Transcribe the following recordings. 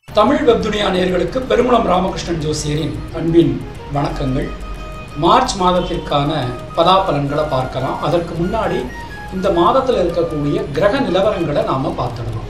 தமிழ் வெப்துனியா நேயர்களுக்கு பெருங்குளம் ராமகிருஷ்ணன் ஜோசியரின் அன்பின் வணக்கங்கள் மார்ச் மாதத்திற்கான பலாபலன்களை பார்க்கலாம் அதற்கு முன்னாடி இந்த மாதத்தில் இருக்கக்கூடிய கிரக நிலவரங்களை நாம் பார்த்துடலாம்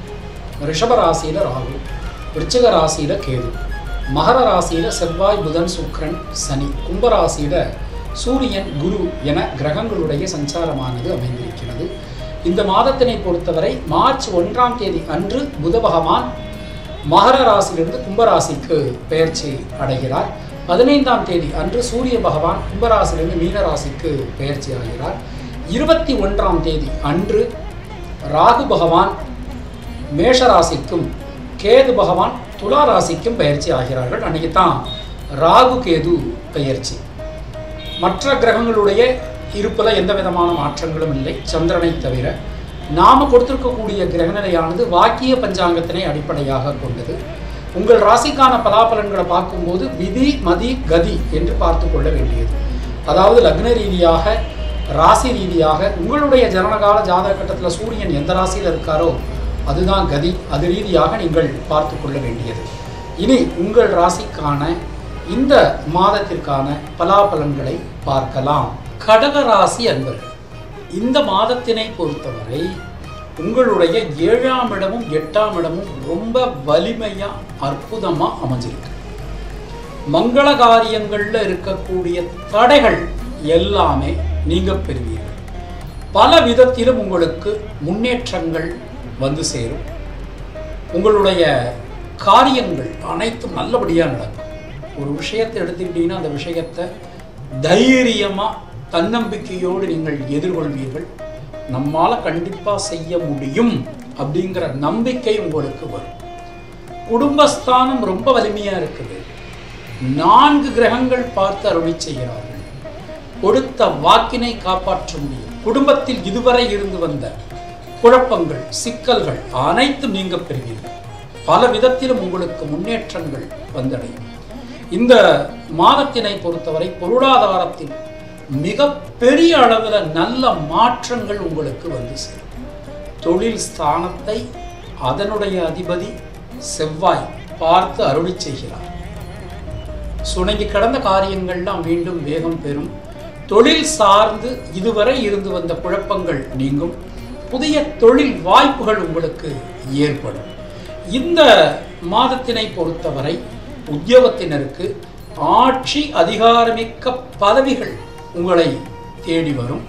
ரிஷப ராசியில் ராகு விருச்சிக ராசியில் கேது மகர ராசியில் செவ்வாய் புதன் சுக்கிரன் சனி கும்ப ராசியில் சூரியன் குரு என கிரகங்களுடைய சஞ்சாரமானது அமைந்திருக்கிறது இந்த மாதத்தினை பொறுத்தவரை மார்ச் ஒன்றாம் தேதி அன்று புத பகவான் மகர ராசியிலிருந்து கும்பராசிக்கு பெயர்ச்சி அடைகிறார் பதினைந்தாம் தேதி அன்று சூரிய பகவான் கும்பராசியிலிருந்து மீன ராசிக்கு பெயர்ச்சி ஆகிறார் இருபத்தி ஒன்றாம் தேதி அன்று ராகு பகவான் மேஷ ராசிக்கும் கேது பகவான் துலா ராசிக்கும் பயிற்சி ஆகிறார்கள் அன்னைக்கு தான் ராகு கேது பெயர்ச்சி மற்ற கிரகங்களுடைய இருப்பில் எந்த விதமான மாற்றங்களும் இல்லை சந்திரனை தவிர நாம கொடுத்திருக்கக்கூடிய கிரகநிலையானது வாக்கிய பஞ்சாங்கத்தினை அடிப்படையாக கொண்டது உங்கள் ராசிக்கான பலாபலன்களை பார்க்கும்போது விதி மதி கதி என்று பார்த்து கொள்ள வேண்டியது அதாவது லக்ன ரீதியாக ராசி ரீதியாக உங்களுடைய ஜனனகால ஜாதக கட்டத்தில் சூரியன் எந்த ராசியில் இருக்காரோ அதுதான் கதி அது ரீதியாக நீங்கள் பார்த்து கொள்ள வேண்டியது இனி உங்கள் ராசிக்கான இந்த மாதத்திற்கான பலாபலன்களை பார்க்கலாம் கடக ராசி அன்பர்கள் இந்த மாதத்தினை பொறுத்தவரை உங்களுடைய ஏழாம் இடமும் எட்டாம் இடமும் ரொம்ப வலிமையா அற்புதமா அமைஞ்சிருக்கு மங்கள காரியங்கள்ல இருக்கக்கூடிய தடைகள் எல்லாமே நீங்க பெறுவீர்கள் பல விதத்திலும் உங்களுக்கு முன்னேற்றங்கள் வந்து சேரும் உங்களுடைய காரியங்கள் அனைத்தும் நல்லபடியாக நடக்கும் ஒரு விஷயத்தை எடுத்துக்கிட்டீங்கன்னா அந்த விஷயத்தை தைரியமாக தன்னம்பிக்கையோடு நீங்கள் எதிர்கொள்வீர்கள் நம்மால் கண்டிப்பாக செய்ய முடியும் அப்படிங்கிற நம்பிக்கை உங்களுக்கு வரும் குடும்பஸ்தானம் ரொம்ப வலிமையாக இருக்குது நான்கு கிரகங்கள் பார்த்து அருளி செய்கிறார்கள் கொடுத்த வாக்கினை காப்பாற்ற முடியும் குடும்பத்தில் இதுவரை இருந்து வந்த குழப்பங்கள் சிக்கல்கள் அனைத்தும் நீங்க பெறுவீர்கள் பல விதத்திலும் உங்களுக்கு முன்னேற்றங்கள் வந்தடையும் இந்த மாதத்தினை பொறுத்தவரை பொருளாதாரத்தில் மிக பெரிய அளவில் நல்ல மாற்றங்கள் உங்களுக்கு வந்து சேரும் தொழில் ஸ்தானத்தை அதனுடைய அதிபதி செவ்வாய் பார்த்து அருளி செய்கிறார் சுணங்கி கடந்த காரியங்கள்லாம் மீண்டும் வேகம் பெறும் தொழில் சார்ந்து இதுவரை இருந்து வந்த குழப்பங்கள் நீங்கும் புதிய தொழில் வாய்ப்புகள் உங்களுக்கு ஏற்படும் இந்த மாதத்தினை பொறுத்தவரை உத்தியோகத்தினருக்கு ஆட்சி அதிகாரமிக்க பதவிகள் உங்களை தேடி வரும்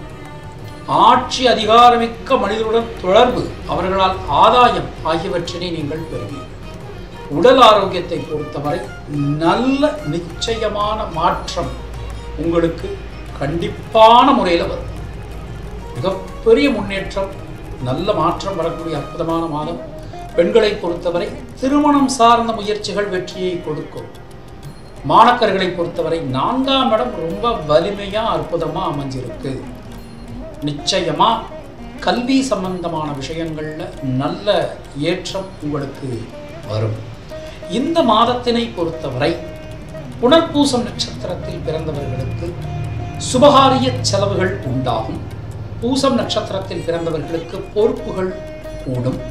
ஆட்சி அதிகாரமிக்க மனிதருடன் தொடர்பு அவர்களால் ஆதாயம் ஆகியவற்றினை நீங்கள் பெறுவீர்கள் உடல் ஆரோக்கியத்தை பொறுத்தவரை நல்ல நிச்சயமான மாற்றம் உங்களுக்கு கண்டிப்பான முறையில் வரும் மிகப்பெரிய முன்னேற்றம் நல்ல மாற்றம் வரக்கூடிய அற்புதமான மாதம் பெண்களை பொறுத்தவரை திருமணம் சார்ந்த முயற்சிகள் வெற்றியை கொடுக்கும் மாணக்கர்களை பொறுத்தவரை நான்காம் இடம் ரொம்ப வலிமையா அற்புதமா அமைஞ்சிருக்கு நிச்சயமா கல்வி சம்பந்தமான விஷயங்கள்ல நல்ல ஏற்றம் உங்களுக்கு வரும் இந்த மாதத்தினை பொறுத்தவரை புனர்பூசம் நட்சத்திரத்தில் பிறந்தவர்களுக்கு சுபகாரிய செலவுகள் உண்டாகும் பூசம் நட்சத்திரத்தில் பிறந்தவர்களுக்கு பொறுப்புகள் கூடும்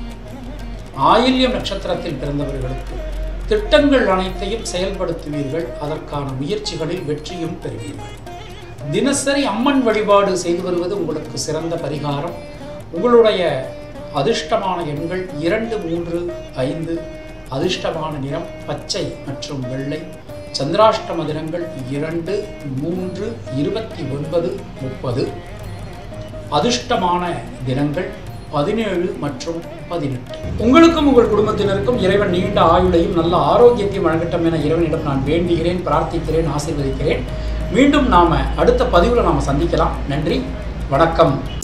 ஆயில்யம் நட்சத்திரத்தில் பிறந்தவர்களுக்கு திட்டங்கள் அனைத்தையும் செயல்படுத்துவீர்கள் அதற்கான முயற்சிகளில் வெற்றியும் பெறுவீர்கள் தினசரி அம்மன் வழிபாடு செய்து வருவது உங்களுக்கு சிறந்த பரிகாரம் உங்களுடைய அதிர்ஷ்டமான எண்கள் இரண்டு மூன்று ஐந்து அதிர்ஷ்டமான நிறம் பச்சை மற்றும் வெள்ளை சந்திராஷ்டம தினங்கள் இரண்டு மூன்று இருபத்தி ஒன்பது முப்பது அதிர்ஷ்டமான தினங்கள் பதினேழு மற்றும் பதினெட்டு உங்களுக்கும் உங்கள் குடும்பத்தினருக்கும் இறைவன் நீண்ட ஆயுளையும் நல்ல ஆரோக்கியத்தையும் வழங்கட்டும் என இறைவனிடம் நான் வேண்டுகிறேன் பிரார்த்திக்கிறேன் ஆசீர்வதிக்கிறேன் மீண்டும் நாம அடுத்த பதிவில் நாம் சந்திக்கலாம் நன்றி வணக்கம்